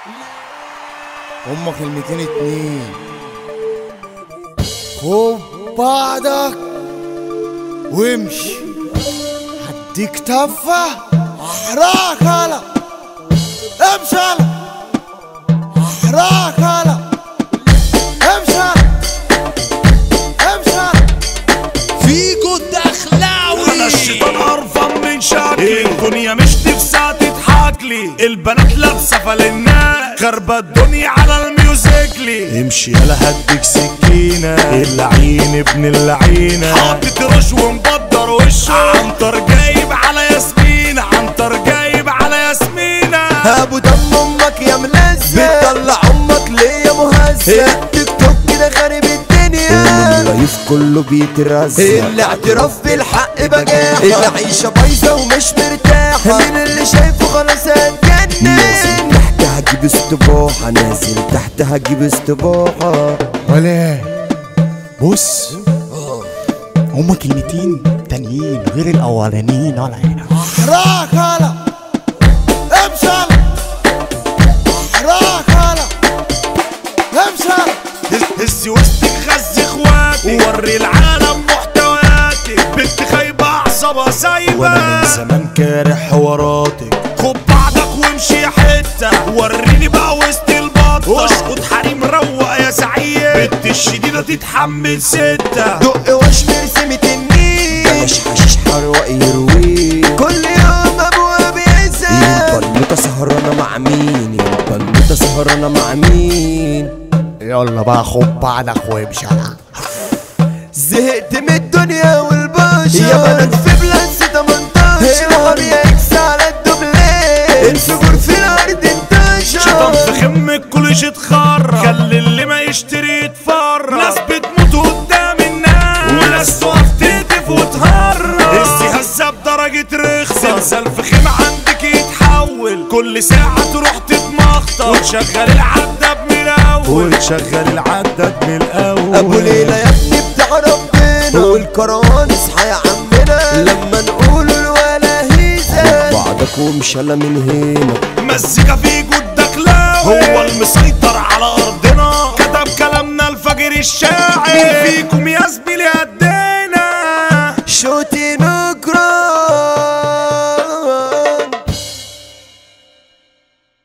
هما كلمتين اتنين خد بعضك وامشي هديك تفة احرقك هلا امشي هلا احرقك هلا امشي هلا امشي هلا فيجو الدخلاوي انا الشيطان قرفان من شكلي الدنيا مش نفسها تضحك لي البنات لابسه فالنات خربة الدنيا على الميوزيكلي امشي يلا هديك سكينة اللعين ابن اللعينة حاطط رش ومبدر وشه عنتر جايب على ياسمين عنتر جايب على ياسمينة ابو دم امك يا ملزق بتطلع امك ليه يا مهزأ التيك توك كده خارب الدنيا اللايف كله بيترزق الاعتراف بالحق بجاحة العيشة بايظة ومش مرتاحة مين اللي شايفه خلاص هتجنن نازل تحت هجيب استباحة نازل تحت هجيب استباحة ولا بص هما كلمتين تانيين غير الاولانيين ولا هنا احرقك هلا امشي هلا احرقك هلا امشي هلا هز وسطك غزي اخواتي وري العالم محتوياتك بنت خايبة اعصابها سايبة وانا من زمان كاره حواراتك خد بعضك وامشي يا حتة وريني بقى وسط البطة اسقط حريم روق يا سعيد بنت الشديدة تتحمل ستة دق واشمر سمة النيل ده مش حشيش حروق يروي كل يوم ابوها بيزهق البنوتة سهرانة مع مين البنوتة سهرانة مع مين يلا بقى خد بعضك وامشي هلا زهقت من الدنيا والبشر يا بنات في بلانس 18 الهب يا اكس على الدوبلين الفجور في الارض شيطان انتشر في خمك كلش اتخرج خلي اللي ما يشتري يتفرج ناس بتموت قدام الناس وناس تقف تهتف وتهرج السي هزة بدرجة رخصة زلزال في خيمة عندك يتحول كل ساعة تروح تتمخطر وتشغل العداد من الأول وتشغل العداد من الأول ابو ليلى يا ابني بتاع ربنا والكرهان اصحى يا عمنا لما نقول الولا هيزة بعضك ومشالة من هنا مزيكا في جودك لاوي هو المسيطر على ارضنا كتب كلامنا الفجر الشاعر مين فيكم يا زميلي